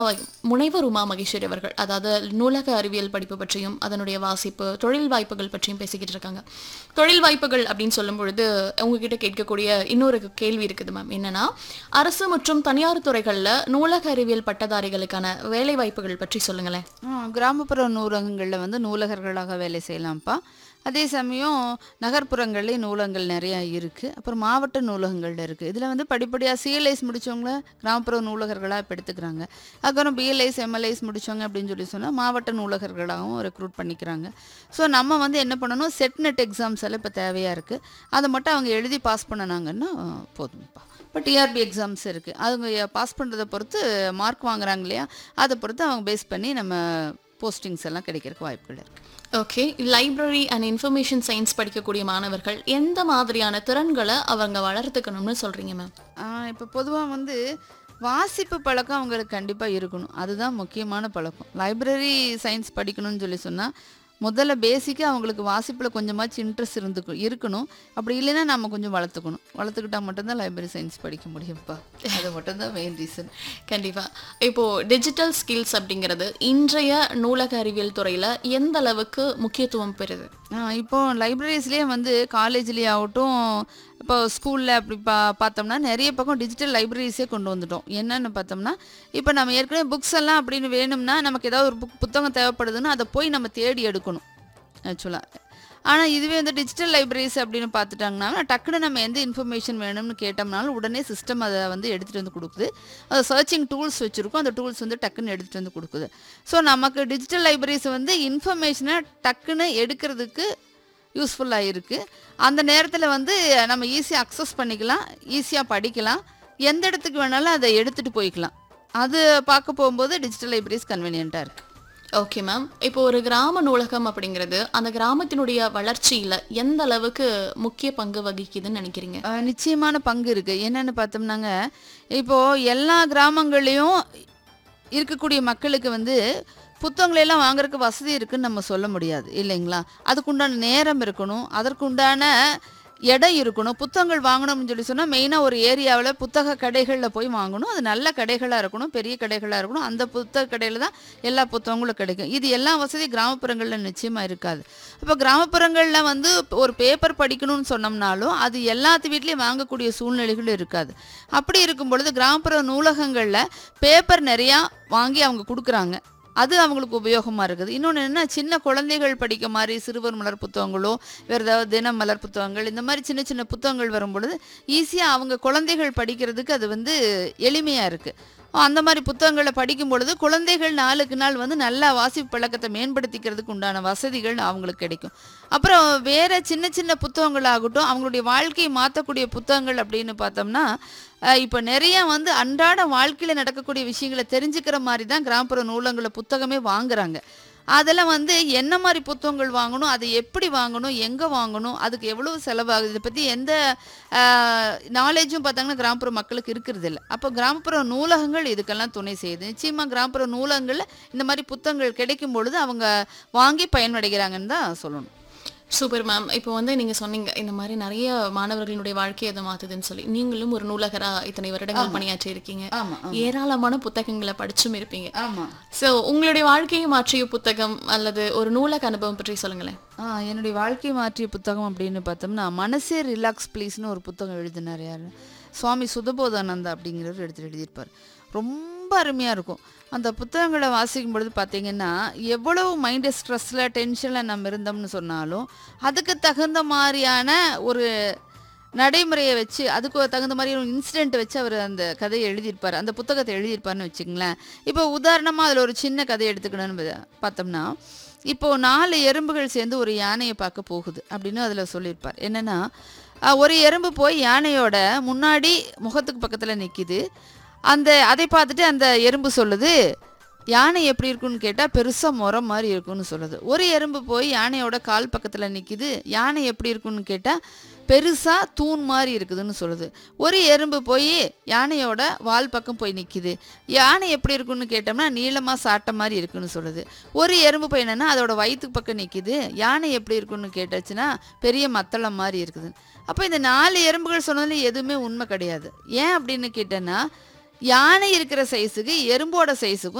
முனைவர் உமா மகேஸ்வரி அவர்கள் அதாவது நூலக அறிவியல் படிப்பு பற்றியும் அதனுடைய வாசிப்பு தொழில் வாய்ப்புகள் பற்றியும் பேசிக்கிட்டு இருக்காங்க தொழில் வாய்ப்புகள் அப்படின்னு சொல்லும் பொழுது உங்ககிட்ட கேட்கக்கூடிய இன்னொரு கேள்வி இருக்குது மேம் என்னன்னா அரசு மற்றும் தனியார் துறைகளில் நூலக அறிவியல் பட்டதாரிகளுக்கான வேலை வாய்ப்புகள் பற்றி சொல்லுங்களேன் ஆ, கிராமப்புற நூலகங்களில் வந்து நூலகர்களாக வேலை செய்யலாம்ப்பா அதே சமயம் நகர்ப்புறங்கள்லேயும் நூலகங்கள் நிறையா இருக்குது அப்புறம் மாவட்ட நூலகங்கள் இருக்குது இதில் வந்து படிப்படியாக சிஎல்ஐஸ் முடித்தவங்கள கிராமப்புற நூலகர்களாக இப்போ எடுத்துக்கிறாங்க அதுக்கப்புறம் பிஎல்ஐஸ் எம்எல்ஐஸ் முடித்தவங்க அப்படின்னு சொல்லி சொன்னால் மாவட்ட நூலகர்களாகவும் ரெக்ரூட் பண்ணிக்கிறாங்க ஸோ நம்ம வந்து என்ன பண்ணணும் செட் நெட் எக்ஸாம்ஸ் எல்லாம் இப்போ தேவையாக இருக்குது அதை மட்டும் அவங்க எழுதி பாஸ் பண்ணனாங்கன்னா போதும்ப்பா இப்போ டிஆர்பி எக்ஸாம்ஸ் இருக்குது அவங்க பாஸ் பண்ணுறதை பொறுத்து மார்க் வாங்குறாங்க இல்லையா அதை பொறுத்து அவங்க பேஸ் பண்ணி நம்ம போஸ்டிங்ஸ் எல்லாம் கிடைக்கிறதுக்கு வாய்ப்புகள் இருக்குது okay library and information science படிக்கக்கூடிய மாணவர்கள் எந்த மாதிரியான திறன்களை அவங்க வளர்த்துக்கணும்னு சொல்றீங்க மேம் இப்போ பொதுவாக வந்து வாசிப்பு பழக்கம் அவங்களுக்கு கண்டிப்பாக இருக்கணும் அதுதான் முக்கியமான பழக்கம் லைப்ரரி சயின்ஸ் படிக்கணும்னு சொல்லி சொன்னால் முதல்ல பேசிக்காக அவங்களுக்கு வாசிப்பில் கொஞ்சமாச்சும் இன்ட்ரெஸ்ட் இருந்து இருக்கணும் அப்படி இல்லைன்னா நம்ம கொஞ்சம் வளர்த்துக்கணும் வளர்த்துக்கிட்டா மட்டும்தான் லைப்ரரி சயின்ஸ் படிக்க முடியும்ப்பா அது மட்டும்தான் மெயின் ரீசன் கண்டிப்பா இப்போ டிஜிட்டல் ஸ்கில்ஸ் அப்படிங்கிறது இன்றைய நூலக அறிவியல் துறையில எந்த அளவுக்கு முக்கியத்துவம் பெறுது இப்போ லைப்ரரிஸ்லேயே வந்து காலேஜ்லேயே ஆகட்டும் இப்போ ஸ்கூலில் அப்படி பா பார்த்தோம்னா நிறைய பக்கம் டிஜிட்டல் லைப்ரரிஸே கொண்டு வந்துட்டோம் என்னன்னு பார்த்தோம்னா இப்போ நம்ம ஏற்கனவே புக்ஸ் எல்லாம் அப்படின்னு வேணும்னா நமக்கு ஏதாவது ஒரு புக் புத்தகம் தேவைப்படுதுன்னா அதை போய் நம்ம தேடி எடுக்கணும் ஆக்சுவலாக ஆனால் இதுவே வந்து டிஜிட்டல் லைப்ரரிஸ் அப்படின்னு பார்த்துட்டாங்கன்னா டக்குன்னு நம்ம எந்த இன்ஃபர்மேஷன் வேணும்னு கேட்டோம்னாலும் உடனே சிஸ்டம் அதை வந்து எடுத்துகிட்டு வந்து கொடுக்குது அது சர்ச்சிங் டூல்ஸ் வச்சுருக்கோம் அந்த டூல்ஸ் வந்து டக்குன்னு எடுத்துகிட்டு வந்து கொடுக்குது ஸோ நமக்கு டிஜிட்டல் லைப்ரரிஸ் வந்து இன்ஃபர்மேஷனை டக்குன்னு எடுக்கிறதுக்கு யூஸ்ஃபுல்லாக இருக்குது அந்த நேரத்தில் வந்து நம்ம ஈஸியாக அக்சஸ் பண்ணிக்கலாம் ஈஸியாக படிக்கலாம் எந்த இடத்துக்கு வேணாலும் அதை எடுத்துகிட்டு போய்க்கலாம் அது பார்க்க போகும்போது டிஜிட்டல் லைப்ரரிஸ் கன்வீனியண்ட்டாக இருக்குது ஓகே மேம் இப்போ ஒரு கிராம நூலகம் அப்படிங்கிறது அந்த கிராமத்தினுடைய வளர்ச்சியில எந்த அளவுக்கு முக்கிய பங்கு வகிக்குதுன்னு நினைக்கிறீங்க அஹ் நிச்சயமான பங்கு இருக்குது என்னென்னு பார்த்தோம்னாங்க இப்போது எல்லா கிராமங்கள்லேயும் இருக்கக்கூடிய மக்களுக்கு வந்து புத்தகங்களை எல்லாம் வாங்குறதுக்கு வசதி இருக்குன்னு நம்ம சொல்ல முடியாது இல்லைங்களா அதுக்குண்டான நேரம் இருக்கணும் அதற்குண்டான இடம் இருக்கணும் புத்தகங்கள் வாங்கணும்னு சொல்லி சொன்னால் மெயினாக ஒரு ஏரியாவில் புத்தக கடைகளில் போய் வாங்கணும் அது நல்ல கடைகளாக இருக்கணும் பெரிய கடைகளாக இருக்கணும் அந்த புத்தக கடையில் தான் எல்லா புத்தகங்களும் கிடைக்கும் இது எல்லா வசதி கிராமப்புறங்களில் நிச்சயமாக இருக்காது அப்போ கிராமப்புறங்களில் வந்து ஒரு பேப்பர் படிக்கணும்னு சொன்னோம்னாலும் அது எல்லாத்து வீட்லேயும் வாங்கக்கூடிய சூழ்நிலைகள் இருக்காது அப்படி இருக்கும் பொழுது கிராமப்புற நூலகங்களில் பேப்பர் நிறையா வாங்கி அவங்க கொடுக்குறாங்க அது அவங்களுக்கு உபயோகமாக இருக்குது இன்னொன்று என்ன சின்ன குழந்தைகள் படிக்க மாதிரி சிறுவர் மலர் புத்தகங்களோ வேறு ஏதாவது தின மலர் புத்தகங்கள் இந்த மாதிரி சின்ன சின்ன புத்தகங்கள் வரும் பொழுது ஈஸியாக அவங்க குழந்தைகள் படிக்கிறதுக்கு அது வந்து எளிமையாக இருக்குது அந்த மாதிரி புத்தகங்களை படிக்கும் பொழுது குழந்தைகள் நாளுக்கு நாள் வந்து நல்லா வாசிப்பு பழக்கத்தை மேம்படுத்திக்கிறதுக்கு உண்டான வசதிகள் அவங்களுக்கு கிடைக்கும் அப்புறம் வேற சின்ன சின்ன புத்தகங்கள் ஆகட்டும் அவங்களுடைய வாழ்க்கையை மாற்றக்கூடிய புத்தகங்கள் அப்படின்னு பார்த்தோம்னா அஹ், இப்போ நிறைய வந்து அன்றாட வாழ்க்கையில் நடக்கக்கூடிய விஷயங்களை தெரிஞ்சுக்கிற மாதிரி தான் கிராமப்புற நூலகங்களை புத்தகமே வாங்குறாங்க அதெல்லாம் வந்து என்ன மாதிரி புத்தகங்கள் வாங்கணும் அதை எப்படி வாங்கணும் எங்கே வாங்கணும் அதுக்கு எவ்வளோ செலவாகுது இதை பற்றி எந்த நாலேஜும் பார்த்தாங்கன்னா கிராமப்புற மக்களுக்கு இருக்கிறது இல்லை அப்போ கிராமப்புற நூலகங்கள் இதுக்கெல்லாம் துணை செய்யுது நிச்சயமாக கிராமப்புற நூலகங்களில் இந்த மாதிரி புத்தகங்கள் கிடைக்கும் பொழுது அவங்க வாங்கி பயனடைகிறாங்கன்னு தான் சொல்லணும் சூப்பர் மேம் இப்போ வந்து நீங்க சொன்னீங்க இந்த மாதிரி நிறைய மாணவர்களுடைய வாழ்க்கையை அதை மாத்துதுன்னு சொல்லி நீங்களும் ஒரு நூலகரா இத்தனை வருடங்கள் பணியாற்றி இருக்கீங்க ஆமாம் ஏராளமான புத்தகங்களை படிச்சும் இருப்பீங்க ஆமாம் சோ உங்களுடைய வாழ்க்கையை மாற்றிய புத்தகம் அல்லது ஒரு நூலக அனுபவம் பற்றி சொல்லுங்களேன் ஆ என்னுடைய வாழ்க்கை மாற்றிய புத்தகம் அப்படின்னு பார்த்தோம்னா மனசே ரிலாக்ஸ் ப்ளீஸ்னு ஒரு புத்தகம் எழுதினார் யார் சுவாமி சுதபோதானந்தா அப்படிங்கிறவர் எடுத்து எழுதியிருப்பார் ரொம்ப அருமையாக இருக்கும் அந்த புத்தகங்களை வாசிக்கும் பொழுது பார்த்தீங்கன்னா எவ்வளவு மைண்டு ஸ்ட்ரெஸ்ஸில் டென்ஷனில் நம்ம இருந்தோம்னு சொன்னாலும் அதுக்கு தகுந்த மாதிரியான ஒரு நடைமுறையை வச்சு அதுக்கு ஒரு தகுந்த மாதிரி ஒரு இன்சிடென்ட் வச்சு அவர் அந்த கதையை எழுதியிருப்பார் அந்த புத்தகத்தை எழுதியிருப்பார்னு வச்சுங்களேன் இப்போ உதாரணமாக அதில் ஒரு சின்ன கதை எடுத்துக்கணும்னு பா- பார்த்தோம்னா இப்போ நாலு எறும்புகள் சேர்ந்து ஒரு யானையை பார்க்க போகுது அப்படின்னு அதில் சொல்லியிருப்பார் என்னன்னா அஹ், ஒரு எறும்பு போய் யானையோட முன்னாடி முகத்துக்கு பக்கத்தில் நிற்கிது அந்த அதை பார்த்துட்டு அந்த எறும்பு சொல்லுது யானை எப்படி இருக்குன்னு கேட்டால் பெருசாக முறம் மாதிரி இருக்குன்னு சொல்லுது ஒரு எறும்பு போய் யானையோட கால் பக்கத்தில் நிற்கிது யானை எப்படி இருக்குன்னு கேட்டால் பெருசாக தூண் மாதிரி இருக்குதுன்னு சொல்லுது ஒரு எறும்பு போய் யானையோட வால் பக்கம் போய் நிற்கிது யானை எப்படி இருக்குன்னு கேட்டோம்னா நீளமாக சாட்ட மாதிரி இருக்குன்னு சொல்லுது ஒரு எறும்பு போய் என்னன்னா அதோட வயிற்றுக்கு பக்கம் நிற்கிது யானை எப்படி இருக்குன்னு கேட்டுச்சுன்னா பெரிய மத்தளம் மாதிரி இருக்குது அப்போ இந்த நாலு எறும்புகள் சொன்னதுல எதுவுமே உண்மை கிடையாது ஏன் அப்படின்னு கேட்டேன்னா யானை இருக்கிற சைஸுக்கு எறும்போட சைஸுக்கும்